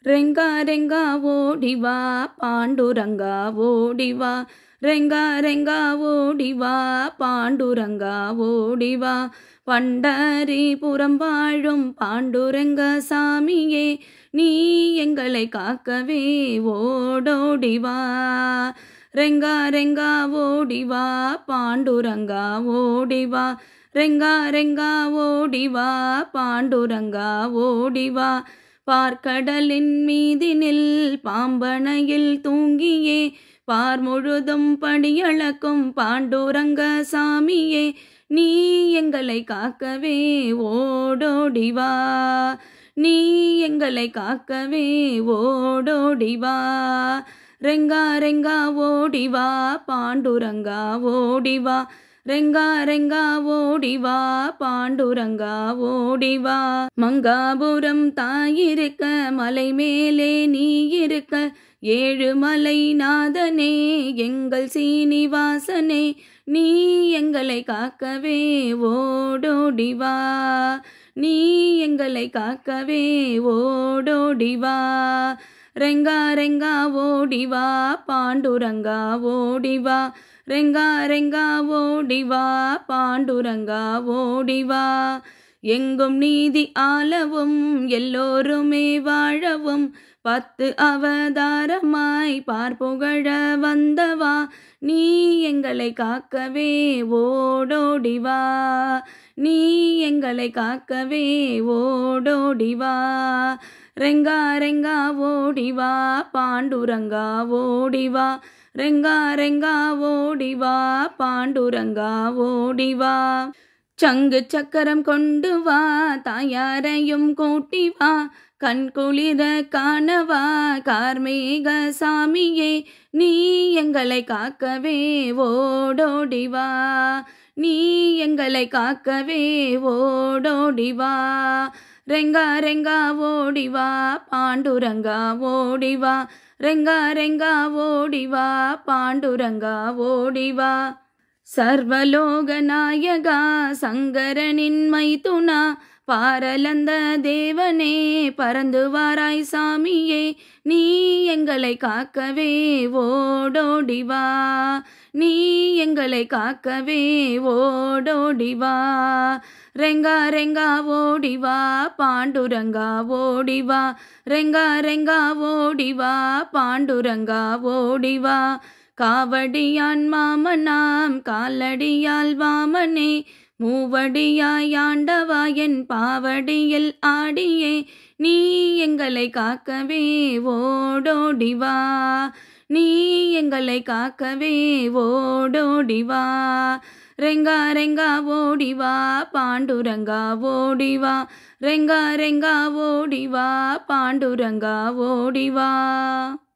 ரெங்கா ரெங்கா ஓடிவா பாண்டுரங்கா ஓடிவா ரெங்கா ரெங்கா ஓடிவா பாண்டுரங்கா ஓடிவா பண்டரிபுரம் வாழும் பாண்டுரங்க சாமியே நீ எங்களை காக்கவே ஓடோடிவா ரெங்கா ரெங்கா ஓடிவா பாண்டுரங்கா ஓடிவா ரெங்கா ரெங்கா ஓடிவா பாண்டுரங்கா ஓடிவா பார்க்கடலின் மீதினில் பாம்பனையில் தூங்கியே பார் முழுதும் படியளக்கும் பாண்டுரங்க சாமியே நீ எங்களை காக்கவே ஓடோடிவா நீ எங்களை காக்கவே ஓடோடிவா ரெங்கா ரெங்கா ஓடிவா பாண்டுரங்கா ஓடிவா ரெங்கா ரெங்கா ஓடிவா பாண்டுரங்கா ஓடிவா மங்காபுரம் தாயிருக்க மலை மேலே நீ இருக்க ஏழு மலை நாதனே எங்கள் சீனிவாசனே நீ எங்களை காக்கவே ஓடோடிவா நீ எங்களை காக்கவே ஓடோடிவா ரெங்கா ரெங்கா ஓடிவா பாண்டுரங்கா ஓடிவா ரெங்கா ரெங்கா ஓடிவா பாண்டுரங்கா ஓடிவா எங்கும் நீதி ஆளவும் எல்லோருமே வாழவும் பத்து அவதாரமாய் பார்ப்புகழ வந்தவா நீ எங்களை காக்கவே ஓடோடிவா நீ எங்களை காக்கவே ஓடோடிவா ரெங்கா ரெங்கா ஓடிவா பாண்டுரங்கா ஓடிவா ரெங்கா ரெங்கா ஓடிவா பாண்டுரங்கா ஓடிவா சங்கு சக்கரம் கொண்டு வா தாயாரையும் கூட்டி வா கண் குளிர காணவா கார்மேக சாமியே நீ எங்களை காக்கவே ஓடோடிவா நீ எங்களை காக்கவே ஓடோடிவா ரெங்கா ரெங்கா ஓடிவா பாண்டுரங்கா ஓடிவா ரெங்கா ரெங்கா ஓடிவா பாண்டுரங்கா ஓடிவா சர்வலோக நாயகா சங்கரனின் மைத்துனா பாரலந்த தேவனே பறந்து வாராய் சாமியே நீ எங்களை காக்கவே ஓடோடிவா நீ எங்களை காக்கவே ஓடோடிவா ரெங்கா ரெங்கா ஓடிவா பாண்டுரங்கா ஓடிவா ரெங்கா ரெங்கா ஓடிவா பாண்டுரங்கா ஓடிவா காவடியான் மாமனாம் காலடியால் வாமனே மூவடியாய் ஆண்டவா என் பாவடியில் ஆடியே நீ எங்களை காக்கவே ஓடோடிவா நீ எங்களை காக்கவே ஓடோடிவா ரெங்கா ரெங்கா ஓடிவா பாண்டுரங்கா ஓடிவா ரெங்கா ரெங்கா ஓடிவா பாண்டுரங்கா ஓடிவா